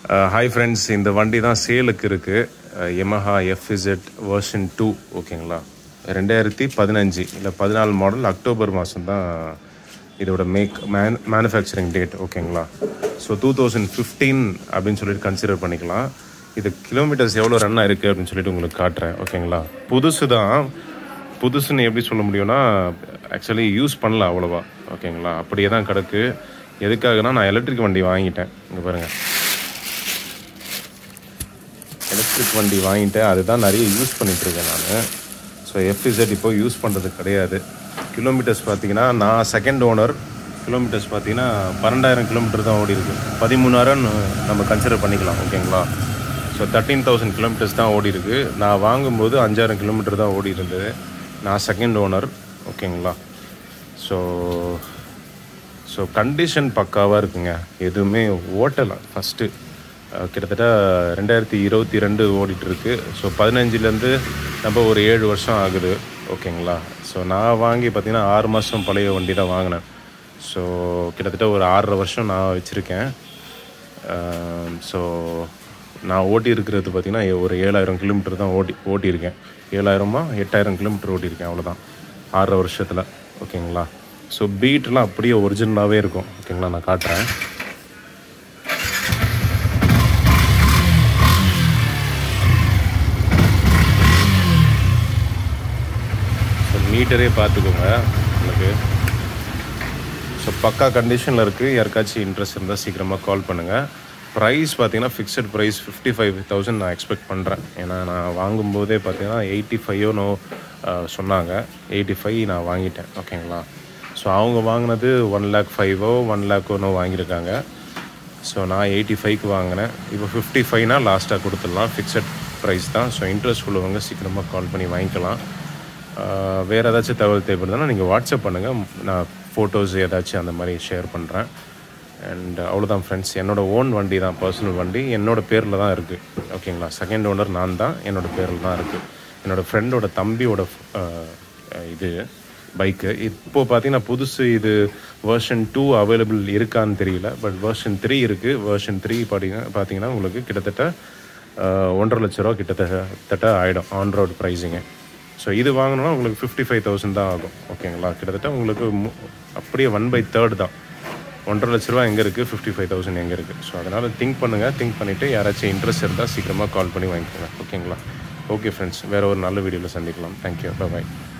hi friends இந்த வண்டி தான் சேலுக்கு இருக்குது எமஹா எஃப்இசெட் வெர்ஷன் டூ ஓகேங்களா ரெண்டாயிரத்தி பதினஞ்சு இல்லை பதினாலு மாடல் அக்டோபர் மாதம் தான் இதோட மேக் மேன் மேனுஃபேக்சரிங் டேட் ஓகேங்களா ஸோ டூ தௌசண்ட் ஃபிஃப்டீன் அப்படின்னு சொல்லிட்டு கன்சிடர் பண்ணிக்கலாம் இது கிலோமீட்டர்ஸ் எவ்வளோ ரன் ஆயிருக்கு அப்படின்னு சொல்லிட்டு உங்களுக்கு காட்டுறேன் ஓகேங்களா புதுசு தான் புதுசுன்னு எப்படி சொல்ல முடியும்னா ஆக்சுவலி யூஸ் பண்ணல அவ்வளோவா ஓகேங்களா அப்படியே தான் கிடக்கு எதுக்காகனா நான் எலக்ட்ரிக் வண்டி வாங்கிட்டேன் இங்கே பாருங்கள் எலக்ட்ரிக் வண்டி வாங்கிட்டேன் அதுதான் நிறைய யூஸ் பண்ணிகிட்ருக்கேன் நான் ஸோ எஃப்இசட் இப்போ யூஸ் பண்ணுறது கிடையாது கிலோமீட்டர்ஸ் பார்த்தீங்கன்னா நான் செகண்ட் ஓனர் கிலோமீட்டர்ஸ் பார்த்தீங்கன்னா பன்னெண்டாயிரம் கிலோமீட்டர் தான் ஓடி இருக்கு பதிமூணாயிரம் நம்ம கன்சிடர் பண்ணிக்கலாம் ஓகேங்களா ஸோ தேர்ட்டீன் தௌசண்ட் கிலோமீட்டர்ஸ் தான் ஓடி இருக்கு நான் வாங்கும்போது அஞ்சாயிரம் கிலோமீட்டர் தான் ஓடி இருந்தது நான் செகண்ட் ஓனர் ஓகேங்களா ஸோ ஸோ கண்டிஷன் பக்காவாக இருக்குங்க எதுவுமே ஓட்டலை ஃபஸ்ட்டு கிட்டத்தட்ட ரெண்டாயிரத்தி இருபத்தி ரெண்டு ஓடிட்டுருக்கு ஸோ பதினஞ்சுலேருந்து நம்ம ஒரு ஏழு வருஷம் ஆகுது ஓகேங்களா ஸோ நான் வாங்கி பார்த்தீங்கன்னா ஆறு மாதம் பழைய வண்டி தான் வாங்கினேன் ஸோ கிட்டத்தட்ட ஒரு ஆறரை வருஷம் நான் வச்சுருக்கேன் ஸோ நான் ஓட்டி இருக்கிறது பார்த்திங்கன்னா ஒரு ஏழாயிரம் கிலோமீட்டர் தான் ஓட்டி ஓட்டியிருக்கேன் ஏழாயிரமா எட்டாயிரம் கிலோமீட்டர் ஓட்டியிருக்கேன் அவ்வளோதான் ஆறரை வருஷத்தில் ஓகேங்களா ஸோ பீட்லாம் அப்படியே ஒரிஜினலாகவே இருக்கும் ஓகேங்களா நான் காட்டுறேன் ஸோ மீட்டரே பார்த்துக்கோங்க உங்களுக்கு ஸோ பக்கா கண்டிஷனில் இருக்குது யாருக்காச்சும் இன்ட்ரெஸ்ட் இருந்தால் சீக்கிரமாக கால் பண்ணுங்கள் ப்ரைஸ் பார்த்தீங்கன்னா fixed price fifty five thousand நான் எக்ஸ்பெக்ட் பண்ணுறேன் ஏன்னா நான் வாங்கும்போதே பார்த்தீங்கன்னா எயிட்டி ஃபைவோனோ சொன்னாங்க எயிட்டி ஃபைவ் நான் வாங்கிட்டேன் ஓகேங்களா ஸோ அவங்க வாங்கினது ஒன் லேக் ஃபைவோ ஒன் லேக்கோனோ வாங்கியிருக்காங்க ஸோ நான் எயிட்டி ஃபைவ்க்கு வாங்கினேன் இப்போ ஃபிஃப்டி ஃபைவ்னா லாஸ்ட்டாக கொடுத்துடலாம் ஃபிக்ஸட் ப்ரைஸ் தான் ஸோ இன்ட்ரெஸ்ட் உள்ளவங்க சீக்கிரமாக கால் பண்ணி வாங்கிக்கலாம் வேறு ஏதாச்சும் தகவல் தேவைப்படுதுன்னா நீங்கள் வாட்ஸ்அப் பண்ணுங்கள் நான் ஃபோட்டோஸ் ஏதாச்சும் அந்த மாதிரி ஷேர் பண்ணுறேன் அண்ட் அவ்வளோதான் ஃப்ரெண்ட்ஸ் என்னோடய ஓன் வண்டி தான் பர்சனல் வண்டி என்னோடய பேரில் தான் இருக்குது ஓகேங்களா செகண்ட் ஓனர் நான் தான் என்னோடய பேரில் தான் இருக்குது என்னோடய ஃப்ரெண்டோட தம்பியோட இது பைக்கு இப்போது பார்த்தீங்கன்னா புதுசு இது வேர்ஷன் டூ அவைலபிள் இருக்கான்னு தெரியல பட் வேர்ஷன் த்ரீ இருக்குது வேர்ஷன் த்ரீ பார்த்தீங்கன்னா பார்த்தீங்கன்னா உங்களுக்கு கிட்டத்தட்ட ஒன்றரை லட்ச ரூபா கிட்டத்தட்ட ஆகிடும் ஆன் ரோட் ப்ரைஸிங்கு ஸோ இது வாங்கினோன்னா உங்களுக்கு ஃபிஃப்டி ஃபைவ் தௌசண்ட் தான் ஆகும் ஓகேங்களா கிட்டத்தட்ட உங்களுக்கு அப்படியே ஒன் பை தேர்ட் தான் ஒன்றரை லட்ச ரூபா எங்கே இருக்குது ஃபிஃப்டி ஃபைவ் தௌசண்ட் எங்கே இருக்குது ஸோ அதனால் திங்க் பண்ணுங்கள் திங்க் பண்ணிவிட்டு யாராச்சும் இன்ட்ரெஸ்ட் இருந்தால் சீக்கிரமாக கால் பண்ணி வாங்கிக்கோங்க ஓகேங்களா ஓகே ஃப்ரெண்ட்ஸ் வேறு ஒரு நல்ல வீடியோவில் சந்திக்கலாம் தேங்க்யூ பாய்